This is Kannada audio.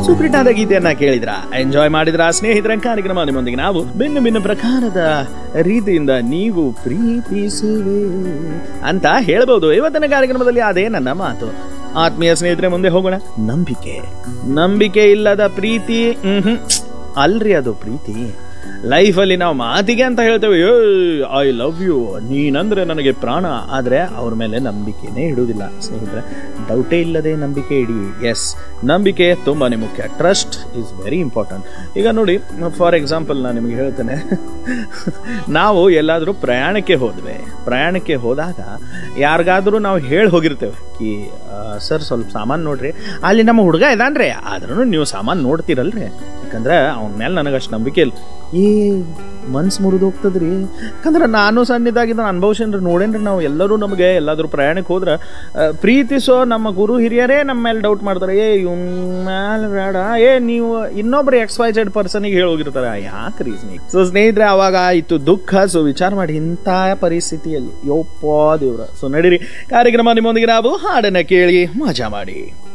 ಸೂಪರ್ ಆದ ಗೀತೆಯನ್ನ ಕೇಳಿದ್ರ ಎಂಜಾಯ್ ಮಾಡಿದ್ರ ಸ್ನೇಹಿತರ ಕಾರ್ಯಕ್ರಮ ನಿಮ್ಮೊಂದಿಗೆ ನಾವು ಭಿನ್ನ ಭಿನ್ನ ಪ್ರಕಾರದ ರೀತಿಯಿಂದ ನೀವು ಪ್ರೀತಿಸುವೆ ಅಂತ ಹೇಳ್ಬೋದು ಇವತ್ತಿನ ಕಾರ್ಯಕ್ರಮದಲ್ಲಿ ಅದೇ ನನ್ನ ಮಾತು ಆತ್ಮೀಯ ಸ್ನೇಹಿತರೆ ಮುಂದೆ ಹೋಗೋಣ ನಂಬಿಕೆ ನಂಬಿಕೆ ಇಲ್ಲದ ಪ್ರೀತಿ ಹ್ಮ್ ಅಲ್ರಿ ಅದು ಪ್ರೀತಿ ಲೈಫಲ್ಲಿ ನಾವು ಮಾತಿಗೆ ಅಂತ ಹೇಳ್ತೇವೆ ಐ ಲವ್ ಯು ನೀನಂದ್ರೆ ನನಗೆ ಪ್ರಾಣ ಆದರೆ ಅವ್ರ ಮೇಲೆ ನಂಬಿಕೆನೇ ಇಡುವುದಿಲ್ಲ ಸ್ನೇಹಿತರೆ ಡೌಟೇ ಇಲ್ಲದೆ ನಂಬಿಕೆ ಇಡಿ ಎಸ್ ನಂಬಿಕೆ ತುಂಬಾನೇ ಮುಖ್ಯ ಟ್ರಸ್ಟ್ ಈಸ್ ವೆರಿ ಇಂಪಾರ್ಟೆಂಟ್ ಈಗ ನೋಡಿ ಫಾರ್ ಎಕ್ಸಾಂಪಲ್ ನಾನು ನಿಮಗೆ ಹೇಳ್ತೇನೆ ನಾವು ಎಲ್ಲಾದರೂ ಪ್ರಯಾಣಕ್ಕೆ ಹೋದ್ವಿ ಪ್ರಯಾಣಕ್ಕೆ ಹೋದಾಗ ಯಾರಿಗಾದ್ರೂ ನಾವು ಹೇಳಿ ಹೋಗಿರ್ತೇವೆ ಕಿ ಸರ್ ಸ್ವಲ್ಪ ಸಾಮಾನು ನೋಡ್ರಿ ಅಲ್ಲಿ ನಮ್ಮ ಹುಡುಗ ಇದಾನ್ರಿ ಆದ್ರೂ ನೀವು ಸಾಮಾನು ನೋಡ್ತೀರಲ್ರಿ ಯಾಕಂದ್ರೆ ಅವನ ಮೇಲೆ ನನಗೆ ಅಷ್ಟು ನಂಬಿಕೆ ಇಲ್ಲ ಏ ಮನ್ಸು ಮುರಿದು ಹೋಗ್ತದ್ರಿ ಯಾಕಂದ್ರೆ ನಾನು ಸಣ್ಣದಾಗಿದ್ದ ಅನುಭವಿಸೇನ್ರಿ ನೋಡೇನ್ರಿ ನಾವು ಎಲ್ಲರೂ ನಮಗೆ ಎಲ್ಲಾದ್ರೂ ಪ್ರಯಾಣಕ್ಕೆ ಹೋದ್ರೆ ಆ, ಪ್ರೀತಿಸೋ ನಮ್ಮ ಗುರು ಹಿರಿಯರೇ ನಮ್ಮ ಮೇಲೆ ಡೌಟ್ ಮಾಡ್ತಾರೆ ಏ ಇವ್ನ ಮೇಲೆ ಬೇಡ ಏ ನೀವು ಇನ್ನೊಬ್ರು ಎಕ್ಸ್ ವೈ ಜೆಡ್ ಪರ್ಸನಿಗೆ ಹೇಳಿ ಹೋಗಿರ್ತಾರೆ ಯಾಕೆ ರೀಸ್ನಿಗೆ ಸೊ ಸ್ನೇಹಿತರೆ ಅವಾಗ ಆಯಿತು ದುಃಖ ಸೊ ವಿಚಾರ ಮಾಡಿ ಇಂಥ ಪರಿಸ್ಥಿತಿಯಲ್ಲಿ ಯೋಪ್ಪ ದೇವ್ರ ಸೊ ನಡೀರಿ ಕಾರ್ಯಕ್ರಮ ನಿಮ್ಮೊಂದಿಗೆ ನಾವು ಹಾಡನ್ನ ಕೇಳಿ ಮಜಾ ಮಾಡಿ